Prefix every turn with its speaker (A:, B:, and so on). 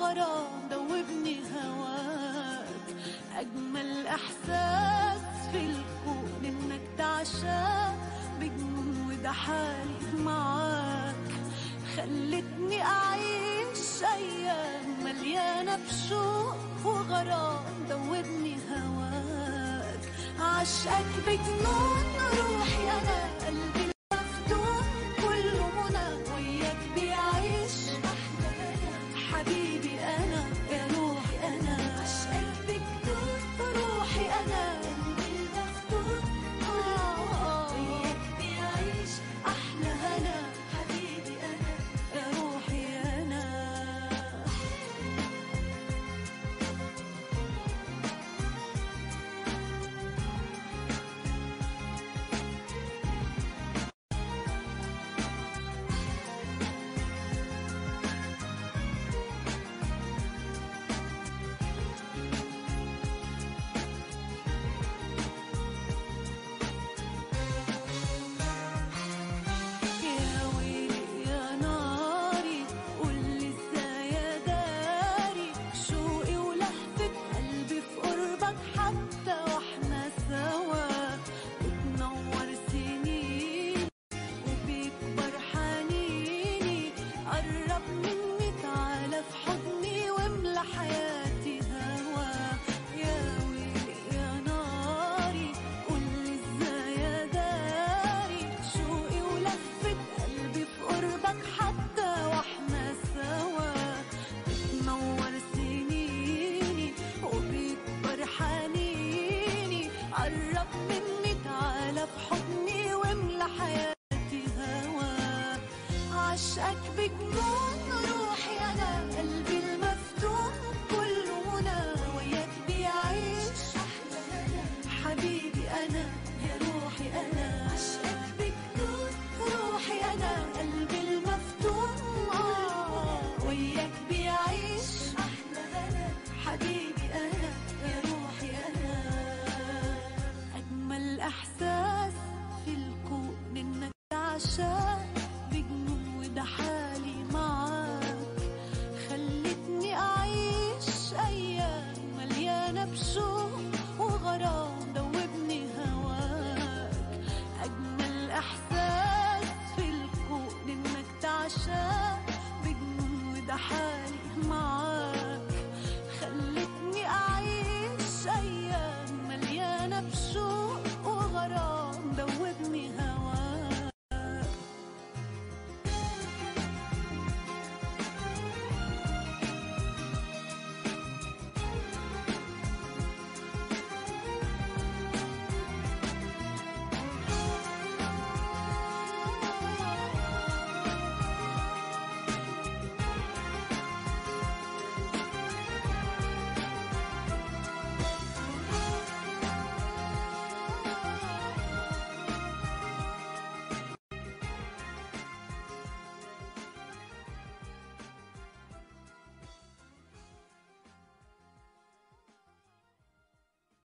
A: وغرام دوبني هواك أجمل إحساس في الكون إنك تعشاك بجنون وده حالي معاك خلتني أعيش أيام مليانة بشوق وغرام دوبني هواك عشقك بجنون روحي أنا قلبي المفتون كله منى وياك بيعيش حبيبي أنا يا روحي أنا عشقك بجنون روحي أنا قلبي المفتون آه وياك بيعيش أحلى هنا حبيبي أنا يا روحي أنا يا ويلي يا ناري قولي ازاي يا داري شوقي ولهفة قلبي في قربك حتى واحنا سوا بتنور سنين وبيكبر حنيني قرب مني تعالى في حضني واملى حياتي هوا يا ويلي يا ناري قولي ازاي يا داري شوقي ولفة قلبي في قربك حتى واحنا سوا بتنور سنيني وبيكبر حنيني قرب مني تعالى في حضني واملى حياتي هوا عشقك بجنون